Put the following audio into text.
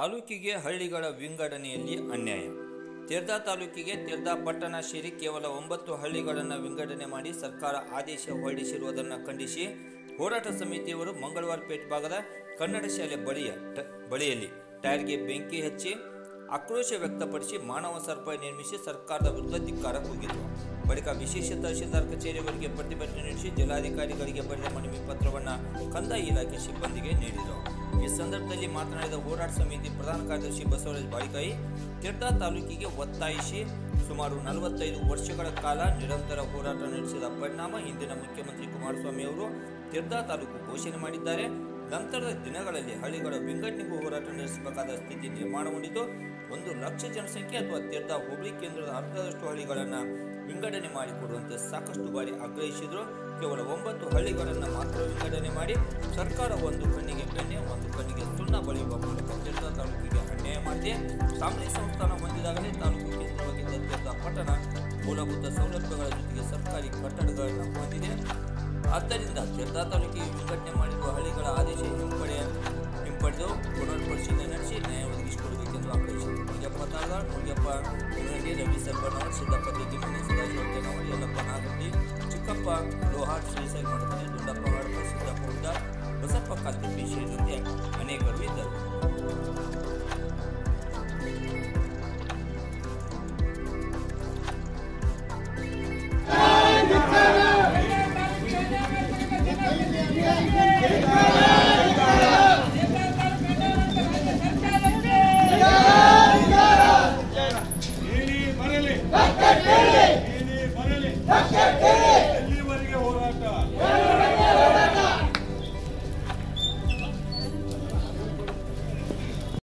ತಾಲೂಕಿಗೆ ಹಳ್ಳಿಗಳ ವಿಂಗಡಣೆಯಲ್ಲಿ ಅನ್ಯಾಯ ತೆರ್ದಾ ತಾಲೂಕಿಗೆ ತೆರ್ದಾ ಪಟ್ಟಣ ಸೇರಿ ಕೇವಲ ಒಂಬತ್ತು ಹಳ್ಳಿಗಳನ್ನು ವಿಂಗಡಣೆ ಮಾಡಿ ಸರ್ಕಾರ ಆದೇಶ ಹೊರಡಿಸಿರುವುದನ್ನು ಖಂಡಿಸಿ ಹೋರಾಟ ಸಮಿತಿಯವರು ಮಂಗಳವಾರಪೇಟೆ ಭಾಗದ ಕನ್ನಡ ಶಾಲೆ ಬಳಿಯ ಟ- ಬಳಿಯಲ್ಲಿ ಟೈರ್ಗೆ ಬೆಂಕಿ ಹಚ್ಚಿ ಆಕ್ರೋಶ ವ್ಯಕ್ತಪಡಿಸಿ ಮಾನವ ಸರಪಳಿ ನಿರ್ಮಿಸಿ ಸರ್ಕಾರದ ವಿರುದ್ಧ ಧಿಕ್ಕಾರ ಕೂಗಿದರು ಬಳಿಕ ವಿಶೇಷ ತಹಶೀಲ್ದಾರ್ ಕಚೇರಿಯವರಿಗೆ ಪ್ರತಿಭಟನೆ ನಡೆಸಿ ಜಿಲ್ಲಾಧಿಕಾರಿಗಳಿಗೆ ಬರೆದ ಮನವಿ ಪತ್ರವನ್ನು ಕಂದಾಯ ಇಲಾಖೆ ಸಿಬ್ಬಂದಿಗೆ ನೀಡಿದರು ಈ ಸಂದರ್ಭದಲ್ಲಿ ಮಾತನಾಡಿದ ಹೋರಾಟ ಸಮಿತಿ ಪ್ರಧಾನ ಕಾರ್ಯದರ್ಶಿ ಬಸವರಾಜ ಬಾಳಿಕಾಯಿ ತಿರ್ದಾ ತಾಲೂಕಿಗೆ ಒತ್ತಾಯಿಸಿ ಸುಮಾರು ನಲವತ್ತೈದು ವರ್ಷಗಳ ಕಾಲ ನಿರಂತರ ಹೋರಾಟ ನಡೆಸಿದ ಪರಿಣಾಮ ಇಂದಿನ ಮುಖ್ಯಮಂತ್ರಿ ಕುಮಾರಸ್ವಾಮಿ ಅವರು ತಿರ್ದಾ ತಾಲೂಕು ಘೋಷಣೆ ಮಾಡಿದ್ದಾರೆ ನಂತರದ ದಿನಗಳಲ್ಲಿ ಹಳ್ಳಿಗಳ ವಿಂಗಡಣೆಗೂ ಹೋರಾಟ ನಡೆಸಬೇಕಾದ ಸ್ಥಿತಿ ನಿರ್ಮಾಣಗೊಂಡಿದ್ದು ಒಂದು ಲಕ್ಷ ಜನಸಂಖ್ಯೆ ಅಥವಾ ತೀರ್ಥ ಹೋಬಳಿ ಕೇಂದ್ರದ ಅರ್ಧದಷ್ಟು ಹಳ್ಳಿಗಳನ್ನು ವಿಂಗಡಣೆ ಮಾಡಿಕೊಡುವಂತೆ ಸಾಕಷ್ಟು ಬಾರಿ ಆಗ್ರಹಿಸಿದ್ರು ಕೇವಲ ಒಂಬತ್ತು ಹಳ್ಳಿಗಳನ್ನು ಮಾತ್ರ ವಿಂಗಡಣೆ ಮಾಡಿ ಸರ್ಕಾರ ಒಂದು ಕಣ್ಣಿಗೆ ಬೆಣ್ಣೆ ಒಂದು ಕಣ್ಣಿಗೆ ಸುಣ್ಣ ಬಳಿಯುವ ಮೂಲಕ ತೀರ್ಥ ತಾಲೂಕಿಗೆ ಅನ್ಯಾಯ ಮಾಡಿದೆ ಸಾಮಾನ್ಯ ಸಂಸ್ಥಾನ ಹೊಂದಿದಾಗಲೇ ತಾಲೂಕು ಕೇಂದ್ರವಾಗಿದ್ದ ತೀರ್ಥ ಪಟ್ಟಣ ಮೂಲಭೂತ ಸೌಲಭ್ಯಗಳ ಜೊತೆಗೆ ಸರ್ಕಾರಿ ಕಟ್ಟಡಗಳನ್ನು ಹೊಂದಿದೆ ಆದ್ದರಿಂದ ತೀರ್ಥ ತಾಲೂಕಿಗೆ ವಿಂಗಡಣೆ ಮಾಡಿರುವ ಹಳ್ಳಿಗಳ ಆದೇಶ ಹಿಂಪಡೆಯ ಹಿಂಪಡೆದು ಪುನರ್ ಪರಿಶೀಲನೆ ನಡೆಸಿ ನ್ಯಾಯ ಒದಗಿಸಿಕೊಡಬೇಕೆಂದು ಆಗ್ರಹಿಸಿದರು ಮುನಿಯಪ್ಪ ತಾಳ್ಗಾರ್ ಮುನಿಯಪ್ಪ ಮುನಗಂಡಿ ರವಿ ಸರ್ಬನವರ್ ಸಿದ್ದಪ್ಪ ದಿಗ್ಗಿಮನೆ ಸದಾಶಿವ ತೆನವರ್ ಯಲ್ಲಪ್ಪ ನಾಗಂಡಿ ಚಿಕ್ಕಪ್ಪ ಲೋಹಾರ್ ಶ್ರೀಶೈಲ ಮಠದಲ್ಲಿ ದುಂಡಪ್ಪ ಹಡಪ ಸಿದ್ದಪ್ಪ ಹುಡ್ಡ ಬಸಪ್ಪ ಕಾಲ್ತಿಪ್ಪಿ ಸೇರಿದಂತೆ ಅನೇಕರು ಇದ್ದರು